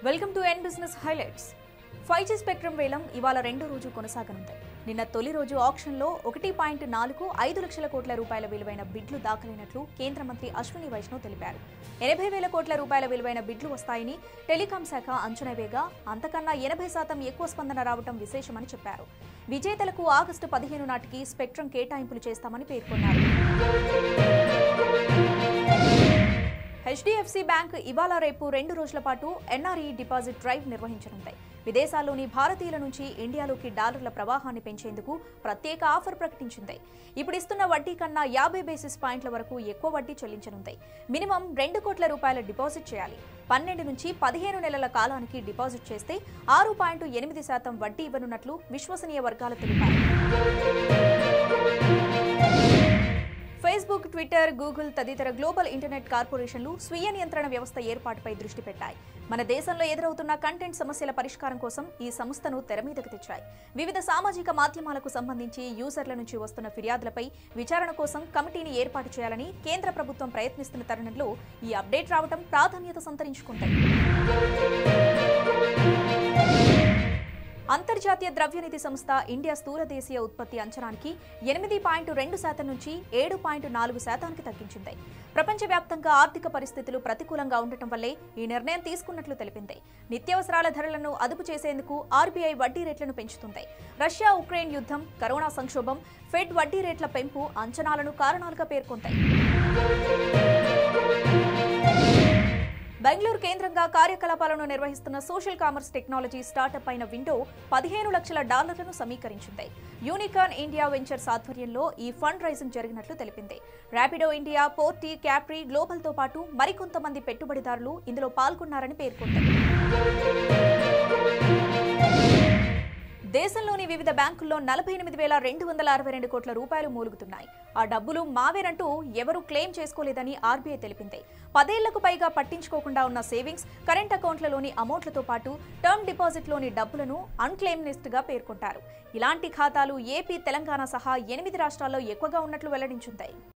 welcome to N business highlights five G spectrum వేలం ఇవాళ రెండో రోజు కొనసాగనుంది నిన్న తొలి రోజు ఆక్షన్లో ఒకటి పాయింట్ నాలుగు ఐదు లక్షల కోట్ల రూపాయల విలువైన బిడ్లు దాఖలైనట్లు కేంద్ర మంత్రి అశ్విని వైష్ణవ్ తెలిపారు ఎనభై వేల కోట్ల రూపాయల విలువైన బిడ్లు వస్తాయని టెలికాం శాఖ అంచనా వేగా అంతకన్నా ఎనభై శాతం ఎక్కువ స్పందన రావడం విశేషమని చెప్పారు విజేతలకు ఆగస్టు పదిహేను నాటికి స్పెక్ట్రమ్ కేటాయింపులు చేస్తామని పేర్కొన్నారు హెచ్డిఎఫ్సి బ్యాంక్ ఇవాళ రేపు రెండు రోజుల పాటు ఎన్ఆర్ఈ డిపాజిట్ డ్రైవ్ నిర్వహించనుంది విదేశాల్లోని భారతీయుల నుంచి ఇండియాలోకి డాలర్ల ప్రవాహాన్ని పెంచేందుకు ప్రత్యేక ఆఫర్ ప్రకటించింది ఇప్పుడు ఇస్తున్న వడ్డీ కన్నా యాభై బేసిస్ పాయింట్ల వరకు ఎక్కువ వడ్డీ చెల్లించనుంది మినిమం రెండు కోట్ల రూపాయల డిపాజిట్ చేయాలి పన్నెండు నుంచి పదిహేను నెలల కాలానికి డిపాజిట్ చేస్తే ఆరు పాయింట్ ఎనిమిది శాతం వడ్డీ ఇవ్వనున్నట్లు విశ్వసనీయ వర్గాలు తెలిపారు ఫేస్బుక్ ట్విట్టర్ గూగుల్ తదితర గ్లోబల్ ఇంటర్నెట్ కార్పొరేషన్లు స్వీయ నియంత్రణ వ్యవస్థ ఏర్పాటుపై దృష్టి పెట్టాయి మన దేశంలో ఎదురవుతున్న కంటెంట్ సమస్యల పరిష్కారం కోసం ఈ సంస్థను తెర మీదకు తెచ్చాయి వివిధ సామాజిక మాధ్యమాలకు సంబంధించి యూజర్ల నుంచి వస్తున్న ఫిర్యాదులపై విచారణ కోసం కమిటీని ఏర్పాటు చేయాలని కేంద్ర ప్రభుత్వం ప్రయత్నిస్తున్న తరుణంలో ఈ అప్డేట్ రావడం ప్రాధాన్యత సంతరించుకుంది అంతర్జాతీయ ద్రవ్యనిధి సంస్థ ఇండియా స్థూల దేశీయ ఉత్పత్తి అంచనానికి ఎనిమిది పాయింట్ రెండు శాతం నుంచి ఏడు పాయింట్ నాలుగు శాతానికి తగ్గించింది ప్రపంచవ్యాప్తంగా ఆర్థిక పరిస్థితులు ప్రతికూలంగా ఉండటం వల్లే ఈ నిర్ణయం తీసుకున్నట్లు తెలిపింది నిత్యావసరాల ధరలను అదుపు చేసేందుకు ఆర్బీఐ వడ్డీ రేట్లను పెంచుతుంది రష్యా ఉక్రెయిన్ యుద్ధం కరోనా సంక్షోభం ఫెడ్ వడ్డీ రేట్ల పెంపు అంచనాలను కారణాలుగా పేర్కొంటాయి బెంగళూరు కేంద్రంగా కార్యకలాపాలను నిర్వహిస్తున్న సోషల్ కామర్స్ టెక్నాలజీ స్టార్టప్ అయిన విండో పదిహేను లక్షల డాలర్లను సమీకరించింది యూనికార్న్ ఇండియా వెంచర్స్ ఆధ్వర్యంలో ఈ ఫండ్ రైజింగ్ జరిగినట్లు తెలిపింది ర్యాపిడో ఇండియా పోర్టీ క్యాప్రీ గ్లోబల్తో పాటు మరికొంతమంది పెట్టుబడిదారులు ఇందులో పాల్గొన్నారని పేర్కొంది దేశంలోని వివిధ బ్యాంకుల్లో నలభై ఎనిమిది వేల రెండు వందల అరవై రెండు కోట్ల రూపాయలు మూలుగుతున్నాయి ఆ డబ్బులు మావేనంటూ ఎవరూ క్లెయిమ్ చేసుకోలేదని ఆర్బీఐ తెలిపింది పదేళ్లకు పైగా పట్టించుకోకుండా ఉన్న సేవింగ్స్ కరెంట్ అకౌంట్లలోని అమౌంట్లతో పాటు టర్మ్ డిపాజిట్లోని డబ్బులను అన్క్లెయిమ్నిస్ట్ గా పేర్కొంటారు ఇలాంటి ఖాతాలు ఏపీ తెలంగాణ సహా ఎనిమిది రాష్ట్రాల్లో ఎక్కువగా ఉన్నట్లు వెల్లడించింది